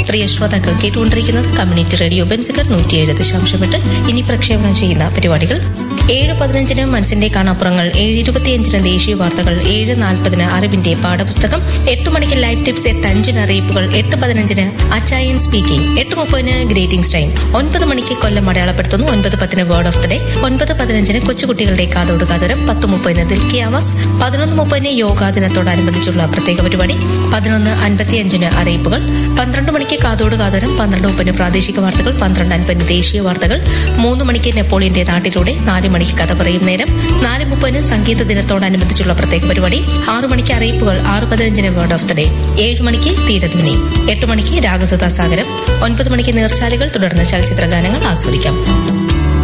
പ്രിയ ശ്രോതാക്കൾ കേട്ടുകൊണ്ടിരിക്കുന്നത് community radio ബെൻസിക്കർ നൂറ്റിയേഴ് ദശാംശം എട്ട് ഇനി പ്രക്ഷേപണം ചെയ്യുന്ന പരിപാടികൾ ഏഴ് പതിനഞ്ചിന് മനസ്സിന്റെ കാണാപ്പുറങ്ങൾ ഏഴ് ഇരുപത്തിയഞ്ചിന് ദേശീയ വാർത്തകൾ ഏഴ് നാൽപ്പതിന് അറിവിന്റെ പാഠപുസ്തകം എട്ട് മണിക്ക് ലൈഫ് ടിപ്സ് എട്ട് അഞ്ചിന് അറിയിപ്പുകൾ എട്ട് പതിനഞ്ചിന് അച്ചായൻ സ്പീക്കിംഗ് എട്ട് മുപ്പതിന് ഗ്രേറ്റിംഗ്സ് ടൈം ഒൻപത് മണിക്ക് കൊല്ലം അടയാളപ്പെടുത്തുന്നു ഒൻപത് പത്തിന് വേർഡ് ഓഫ് ദ ഡേ ഒൻപത് പതിനഞ്ചിന് കൊച്ചുകുട്ടികളുടെ കാതോട് കാതരം പത്ത് മുപ്പതിന് ദിൽക്കി ആവാസ് പതിനൊന്ന് മുപ്പതിന് യോഗാ ദിനത്തോടനുബന്ധിച്ചുള്ള പ്രത്യേക പരിപാടി പതിനൊന്ന് അൻപത്തിയഞ്ചിന് അറിയിപ്പുകൾ പന്ത്രണ്ട് മണിക്ക് കാതോട് കാതരം പന്ത്രണ്ട് മുപ്പതിന് പ്രാദേശിക വാർത്തകൾ പന്ത്രണ്ട് അൻപതിന് ദേശീയ വാർത്തകൾ മൂന്ന് മണിക്ക് നെപ്പോളിയന്റെ നാട്ടിലൂടെ നാല് മണിക്ക് കഥ പറയും നേരം നാല് മുപ്പതിന് സംഗീത ദിനത്തോടനുബന്ധിച്ചുള്ള പ്രത്യേക പരിപാടി ആറു മണിക്ക് അറിയിപ്പുകൾ ആറ് പതിനഞ്ചിന് വേർഡ് ഓഫ് ദ ഡേ ഏഴ് മണിക്ക് തീരധ്വനി എട്ട് മണിക്ക് രാഗസുധാസാഗരം ഒൻപത് മണിക്ക് നീർച്ചാലുകൾ തുടർന്ന് ചലച്ചിത്ര ഗാനങ്ങൾ ആസ്വദിക്കാം